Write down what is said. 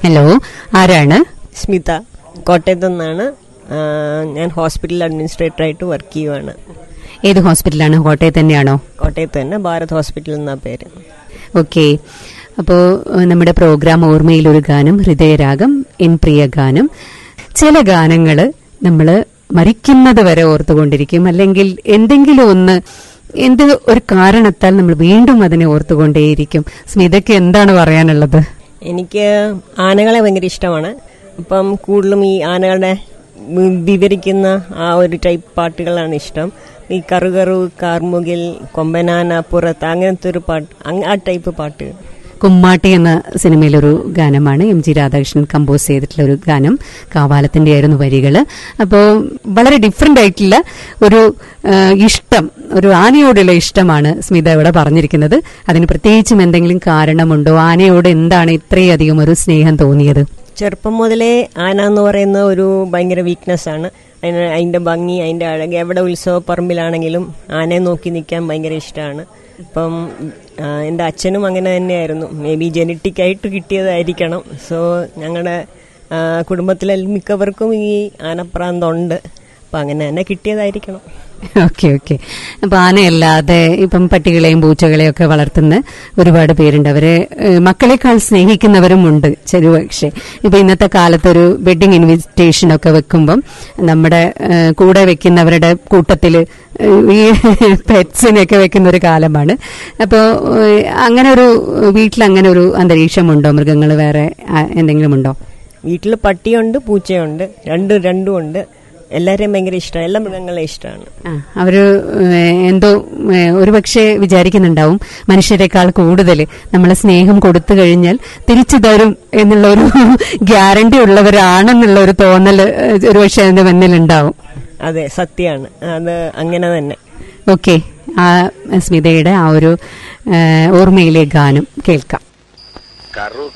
hello ആരാണ് സ്മിത കോട്ടയത്തു നിന്നാണ് ആ, ഞാൻ ഹോസ്പിറ്റൽ അഡ്മിനിസ്ട്രേറ്ററായിട്ട് വർക്ക് ചെയ്യുവാണ് ഏത് ഹോസ്പിറ്റലാണ് കോട്ടയത്ത് തന്നെയാണോ കോട്ടയത്ത് തന്നെ ഭാരത് ഹോസ്പിറ്റൽ എന്നാ പേര് ഓക്കെ അപ്പോൾ നമ്മുടെ പ്രോഗ്രാം ഓർമ്മയിൽ ഒരു ഗാനം ഹൃദയരാഗം എൻ പ്രിയ ഗാനം ചില ഗാനങ്ങൾ നമ്മൾ മരിക്കുന്നത് വരെ ഓർത്തുകൊണ്ടിരിക്കും അല്ലെങ്കിൽ എന്തെങ്കിലും ഒന്ന് എന്ത് ഒരു കാരണത്താൽ നമ്മൾ വീണ്ടും അതിനെ ഓർത്തുകൊണ്ടേയിരിക്കും സ്മിതയ്ക്ക് എന്താണ് പറയാനുള്ളത് എനിക്ക് ആനകളെ ഭയങ്കര ഇഷ്ടമാണ് അപ്പം കൂടുതലും ഈ ആനകളുടെ ഉം വിവരിക്കുന്ന ആ ഒരു ടൈപ്പ് പാട്ടുകളാണ് ഇഷ്ടം ഈ കറുകറു കാർമുകിൽ കൊമ്പനാന പുറത്ത് അങ്ങനത്തെ ഒരു പാട്ട് അങ്ങ- ആ ടൈപ്പ് പാട്ട് കുമ്മാട്ടി എന്ന സിനിമയിലൊരു ഗാനമാണ് എം ജി രാധാകൃഷ്ണൻ കമ്പോസ് ചെയ്തിട്ടുള്ള ഒരു ഗാനം കാവാലത്തിന്റെ ആയിരുന്നു വരികള് അപ്പോൾ വളരെ ഡിഫറെന്റ് ആയിട്ടുള്ള ഒരു ആ, ഇഷ്ടം ഒരു ആനയോടുള്ള ഇഷ്ടമാണ് സ്മിത ഇവിടെ പറഞ്ഞിരിക്കുന്നത് അതിന് പ്രത്യേകിച്ചും എന്തെങ്കിലും കാരണമുണ്ടോ ആനയോട് എന്താണ് ഇത്രയധികം ഒരു സ്നേഹം തോന്നിയത് ചെറുപ്പം മുതലേ ആന എന്ന് പറയുന്ന ഒരു ഭയങ്കര വീക്ക്നെസ് ആണ് അതിന് അതിന്റെ ഭംഗി അതിന്റെ അഴക് എവിടെ ഉത്സവ പറമ്പിലാണെങ്കിലും ആനയെ നോക്കി നിൽക്കാൻ ഭയങ്കര ഇഷ്ടമാണ് ഇപ്പം ആ, എൻ്റെ അച്ഛനും അങ്ങനെ തന്നെയായിരുന്നു മേ ബി ജനറ്റിക് ആയിട്ട് കിട്ടിയതായിരിക്കണം സോ ഞങ്ങളുടെ കുടുംബത്തിലെ മിക്കവർക്കും ഈ ആനപ്രാന്തമുണ്ട് അപ്പം അങ്ങനെ തന്നെ കിട്ടിയതായിരിക്കണം ഓക്കെ ഓക്കെ അപ്പൊ ആനയല്ലാതെ ഇപ്പം പട്ടികളെയും പൂച്ചകളെയും ഒക്കെ വളർത്തുന്ന ഒരുപാട് പേരുണ്ട് അവരെ ഏഹ്, മക്കളെക്കാൾ സ്നേഹിക്കുന്നവരും ഉണ്ട് ചെറുപക്ഷെ ഇപ്പൊ ഇന്നത്തെ കാലത്ത് ഒരു വെഡിങ് ഇൻവിറ്റേഷൻ ഒക്കെ വെക്കുമ്പം നമ്മുടെ ഏഹ്, കൂടെ വെക്കുന്നവരുടെ കൂട്ടത്തില് ഏഹ്, ഈ പെറ്റ്സിനെയൊക്കെ വെക്കുന്ന ഒരു കാലമാണ് അപ്പോൾ അങ്ങനെ ഒരു വീട്ടിൽ അങ്ങനെ ഒരു അന്തരീക്ഷമുണ്ടോ മൃഗങ്ങൾ വേറെ ആ, എന്തെങ്കിലും ഉണ്ടോ വീട്ടിൽ പട്ടിയുണ്ട് പൂച്ചയുണ്ട് രണ്ടും രണ്ടും ഉണ്ട് എല്ലാവരെയും ഭയങ്കര ഇഷ്ടമാണ് എല്ലാ മൃഗങ്ങളെ ഇഷ്ടമാണ് ആ, അവര് ഏഹ്, എന്തോ ഏഹ്, ഒരുപക്ഷെ വിചാരിക്കുന്നുണ്ടാവും മനുഷ്യരെക്കാൾ കൂടുതൽ നമ്മളെ സ്നേഹം കൊടുത്തു കഴിഞ്ഞാൽ തിരിച്ചു തരും എന്നുള്ള ഒരു ഗ്യാരണ്ടി ഉള്ളവരാണെന്നുള്ള ഒരു തോന്നൽ ഏഹ്, ഒരുപക്ഷെ അതിന്റെ മുന്നിലുണ്ടാവും അതെ സത്യമാണ് അത് അങ്ങനെ തന്നെ ഓക്കെ ആ സ്മിതയുടെ ആ ഒരു ഏഹ്, ഓർമ്മയിലെ ഗാനം കേൾക്കാം കറു